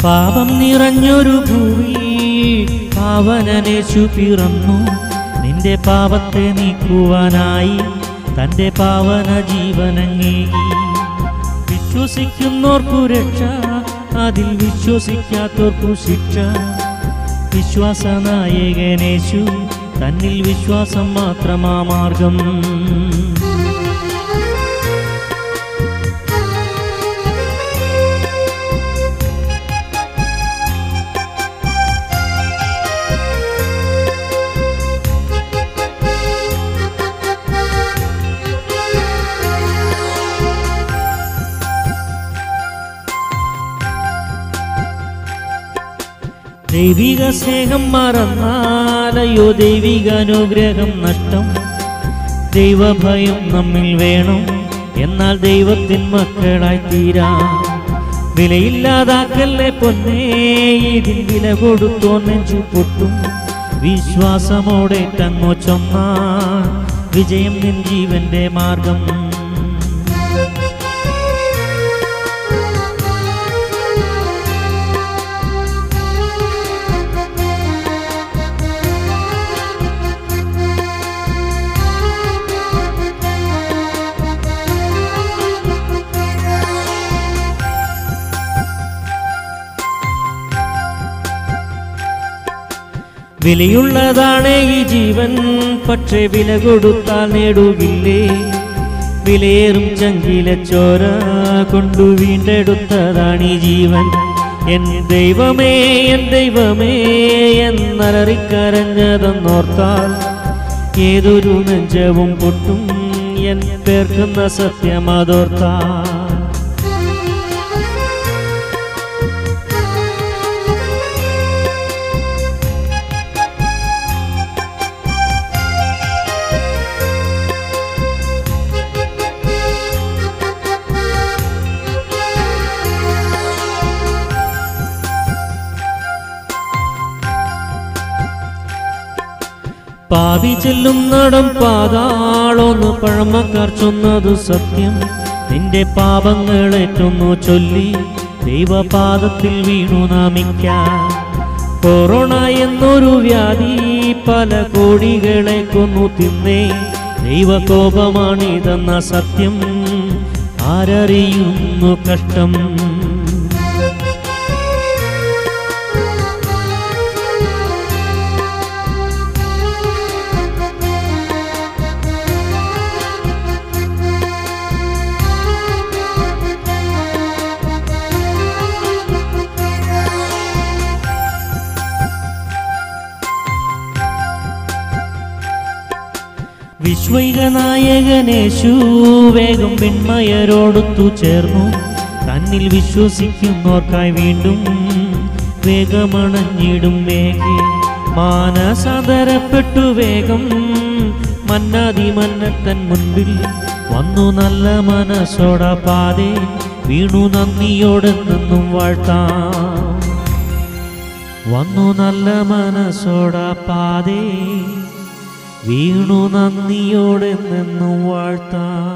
പാപം നിറഞ്ഞൊരു ഭൂമി പാവനനേശു പിറന്നു നിന്റെ പാപത്തെ നീക്കുവാനായി തൻ്റെ പാവന ജീവനങ്ങേകി വിശ്വസിക്കുന്നോർക്കു രക്ഷ അതിൽ വിശ്വസിക്കാത്തോർക്കു ശിക്ഷ വിശ്വാസനായകനേശു തന്നിൽ വിശ്വാസം മാത്രമാ മാർഗം ദൈവിക സ്നേഹം മറന്നാലയോ ദൈവിക അനുഗ്രഹം നഷ്ടം ദൈവഭയം നമ്മിൽ വേണം എന്നാൽ ദൈവത്തിൻ മക്കളായി തീരാ വിലയില്ലാതാക്കല്ലേ പൊന്നേ ഇതിൽ വില കൊടുത്തോ നെഞ്ചു പൊട്ടും വിശ്വാസമോടെ തങ്ങോ ചൊന്നാ വിജയം നിൻ ജീവന്റെ മാർഗം വിലയുള്ളതാണ് ഈ ജീവൻ പക്ഷേ വില കൊടുത്താൽ നേടുകില്ലേ വിലയേറും ചങ്കിലെ ചോര കൊണ്ടു വീണ്ടെടുത്തതാണ് ഈ ജീവൻ എൻ ദൈവമേ എൻ ദൈവമേ എന്നലറിക്കരഞ്ഞതെന്നോർത്താൽ ഏതൊരു നെഞ്ചവും പൊട്ടും എൻ പേർക്കുന്ന സത്യമതോർത്താൽ പാവി ചെല്ലും നടം പാതാളോന്ന് പഴമക്കാർ ചൊന്നതു സത്യം നിന്റെ പാപങ്ങളേറ്റൊന്നു ചൊല്ലി ദൈവപാദത്തിൽ വീണു നാമിക്കാം കൊറോണ എന്നൊരു വ്യാധി പല കോടികളെ കൊന്നു തിന്നേ ദൈവകോപമാണിതെന്ന സത്യം ആരറിയുന്നു കഷ്ടം വിശ്വൈക നായകനേശു വേഗം പെൺമയരോടൊത്തു ചേർന്നു തന്നിൽ വിശ്വസിക്കുന്നോർക്കായി വീണ്ടും വേഗമണഞ്ഞിടും വേഗേ മാനസാന്തരപ്പെട്ടു വേഗം മന്നാതി മന്നത്തൻ മുൻപിൽ വന്നു നല്ല മനസ്സോട പാതെ വീണു നന്ദിയോടെ നിന്നും വാഴ്ത്താം വന്നു നല്ല മനസ്സോട പാതെ വീണു നന്ദിയോടെ നിന്നും വാഴ്ത്താം